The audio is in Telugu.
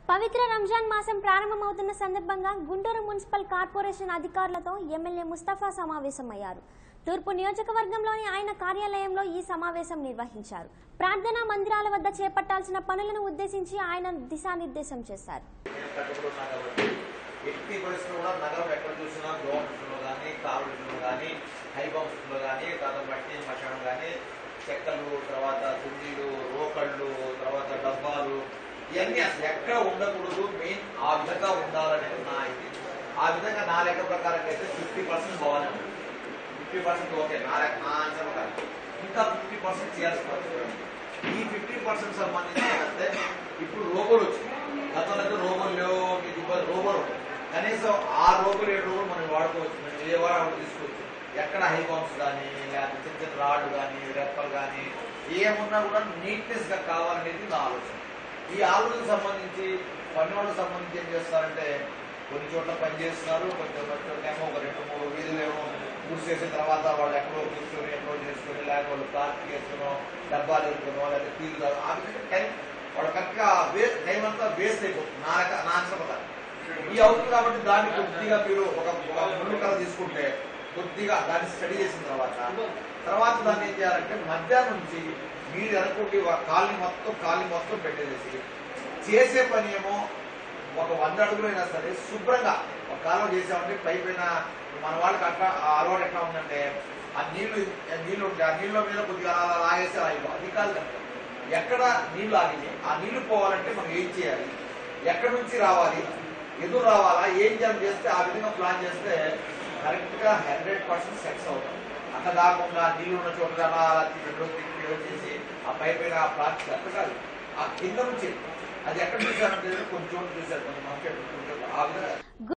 పవిత్ర రంజాన్ మాసం ప్రారంభమవుతున్న సందర్భంగా గుంటూరు మున్సిపల్ కార్పొరేషన్ అధికారులతో ఎమ్మెల్యే ముస్తఫా సమావేశమయ్యారు తూర్పు నియోజకవర్గంలోని ఆయన కార్యాలయంలో ఈ సమావేశం నిర్వహించారు ప్రార్థనా మందిరాల వద్ద చేపట్టాల్సిన పనులను ఉద్దేశించి ఆయన దిశానిర్దేశం చేశారు నేను కట్టుబడి ఉన్నా కాబట్టి ఎట్టి పరిస్థితుల్లో కూడా నగరం ఎక్కడ చూసినా గవర్నమెంట్లో కానీ కారులో కానీ హైబాంస్లో కానీ తర్వాత మట్టి మశానం కానీ చెక్కలు తర్వాత తుండీలు రోకళ్ళు తర్వాత డబ్బాలు ఇవన్నీ అసలు ఎక్కడ ఉండకూడదు మెయిన్ ఆ విధంగా ఉండాలనేది నా ఇది ఆ విధంగా నా లెక్క ప్రకారం అయితే ఫిఫ్టీ పర్సెంట్ బాగానే ఉంది ఫిఫ్టీ పర్సెంట్ ఓకే నా లెక్క నా అంచనా ప్రకారం ఇంకా ఫిఫ్టీ పర్సెంట్ చేయాల్సిన అవసరం ఉంది. ఈ ఫిఫ్టీ పర్సెంట్ సంబంధించి ఏంటంటే ఇప్పుడు రోబోలు వచ్చినాయి గతంలో రోబోలు లేవు మీకు ఇబ్బంది రోబోలు ఉంటాయి. కనీసం ఆ రోబోలు ఏడు రోజులు మనం వాడుకోవచ్చు మనం ఏ వాడు అక్కడ తీసుకోవచ్చు ఎక్కడ హై బాంబ్స్ కానీ లేకపోతే చిన్న చిన్న రాళ్ళు కానీ రెప్పలు కానీ ఏమున్నా కూడా నీట్నెస్ గా కావాలనేది నా ఆలోచన ఈ ఆలోచనకు సంబంధించి పని వాళ్ళకి సంబంధించి ఏం చేస్తారంటే కొన్ని చోట్ల పని చేస్తున్నారు కొంచెం చోట్ల ఏమో ఒక రెండు మూడు వీధులు ఏమో పూర్తి చేసిన తర్వాత వాళ్ళు ఎక్కడో కూర్చొని ఎక్కడో చేసుకొని లేకపోతే వాళ్ళు ప్లాస్టిక్ వేసుకునో డబ్బాలు వేసుకునో లేకపోతే తీరు తాగు- ఆ విధంగా టైం వాళ్ళు కరెక్ట్గా వే టైం అంతా వేస్ట్ అయిపోతుంది నా రక నా అంచనా ప్రకారం. ఈ అవుతుంది కాబట్టి దాన్ని కొద్దిగా మీరు ఒక ఒక ముందు కథ తీసుకుంటే కొద్దిగా దాన్ని స్టడీ చేసిన తర్వాత తర్వాత దాన్ని ఏం చేయాలంటే మధ్యాహ్నం నుంచి మీరు అనుకుంటే ఒక కాలనీ మొత్తం కాలనీ మొత్తం పెట్టేసేసి చేసే పని ఏమో ఒక వంద అడుగులు అయినా సరే శుభ్రంగా ఒక కాలువ చేసామంటే పై పైన మన వాళ్ళకి అట్లా ఆ అలవాటు ఎట్లా ఉందంటే ఆ నీళ్లు ఆ నీళ్లు ఉంటాయి ఆ నీళ్ళ మీద కొద్దిగా అలా లాగేసి ఆగిపో అది కాదు కనుక ఎక్కడ నీళ్లు ఆగి ఆ నీళ్లు పోవాలంటే మనం ఏం చేయాలి ఎక్కడి నుంచి రావాలి ఎదురు రావాలా ఏం జనం చేస్తే ఆ విధంగా ప్లాన్ చేస్తే కరెక్ట్ గా హండ్రెడ్ పర్సెంట్ సెక్స్ అవుతాం అట్లా కాకుండా నీళ్లు ఉన్న చోట అలా అలా రెండు తిప్పి వచ్చేసి ఆ పై పైన ఆ ప్లాస్టిక్ అట్లా కాదు ఆ కింద నుంచి అది ఎక్కడ చూసారంటే కొన్ని చోట్ల చూసారు కొంచెం మార్కెట్ ఆ విధంగా